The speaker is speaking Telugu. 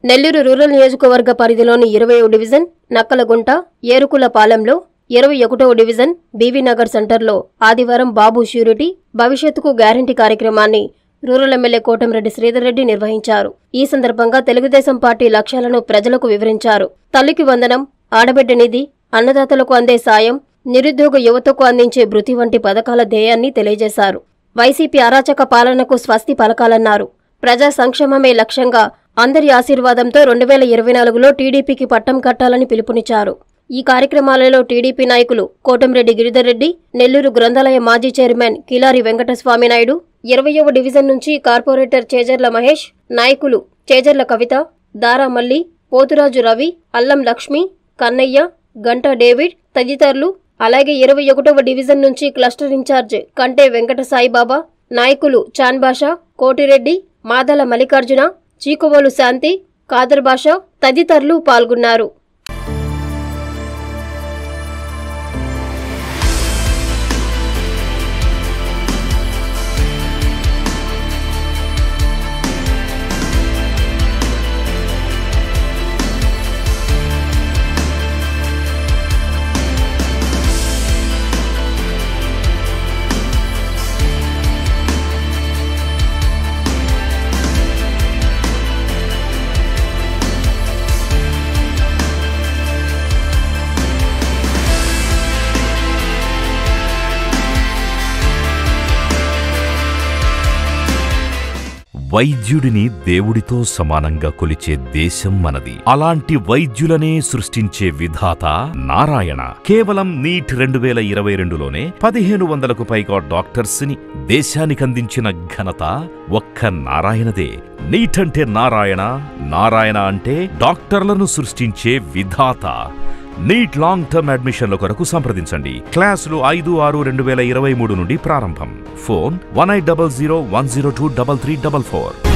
నెల్లూరు రూరల్ నియోజకవర్గ పరిధిలోని ఇరవై డివిజన్ నక్కలగుంట ఏరుకులపాలెంలో ఇరవై ఒకటవ డివిజన్ బీవీనగర్ సెంటర్లో ఆదివారం బాబు ష్యూరిటీ భవిష్యత్తుకు గ్యారంటీ కార్యక్రమాన్ని రూరల్ ఎమ్మెల్యే కోటంరెడ్డి శ్రీధర్ రెడ్డి నిర్వహించారు ఈ సందర్భంగా తెలుగుదేశం పార్టీ లక్ష్యాలను ప్రజలకు వివరించారు తల్లికి వందనం ఆడబిడ్డ నిధి అన్నదాతలకు అందే సాయం నిరుద్యోగ యువతకు అందించే భృతి వంటి పథకాల ధ్యేయాన్ని తెలియజేశారు వైసీపీ అరాచక పాలనకు స్వస్తి పలకాలన్నారు ప్రజా సంక్షేమమే లక్ష్యంగా అందరి ఆశీర్వాదంతో రెండు వేల ఇరవై నాలుగులో టీడీపీకి పట్టం కట్టాలని పిలుపునిచ్చారు ఈ కార్యక్రమాలలో టీడీపీ నాయకులు కోటంరెడ్డి గిరిధర్ రెడ్డి నెల్లూరు గ్రంథాలయ మాజీ చైర్మన్ కిలారి వెంకటస్వామి నాయుడు ఇరవయవ డివిజన్ నుంచి కార్పొరేటర్ చేజర్ల మహేష్ నాయకులు చేజర్ల కవిత దారా మల్లి పోతురాజు రవి అల్లం లక్ష్మి కన్నయ్య గంటా డేవిడ్ తదితరులు అలాగే ఇరవై ఒకటవ డివిజన్ నుంచి క్లస్టర్ ఇన్ఛార్జ్ కంటే వెంకట సాయిబాబా నాయకులు చాన్ బాషా కోటిరెడ్డి మాదల మల్లికార్జున చీకువోలు శాంతి కాదర్ బాషా తదితరులు పాల్గొన్నారు వైద్యుడిని దేవుడితో సమానంగా కొలిచే దేశం మనది అలాంటి వైద్యులనే సృష్టించే విధాత నారాయణ కేవలం నీట్ రెండు వేల ఇరవై రెండులోనే పదిహేను వందలకు పైగా డాక్టర్స్ ని దేశానికి అందించిన ఘనత ఒక్క నారాయణదే నీట్ అంటే నారాయణ నారాయణ అంటే డాక్టర్లను సృష్టించే విధాత నీట్ లాంగ్ టర్మ్ అడ్మిషన్ల కొరకు సంప్రదించండి క్లాసులు ఐదు ఆరు రెండు వేల ఇరవై మూడు నుండి ప్రారంభం phone one eight double zero one zero two double three double four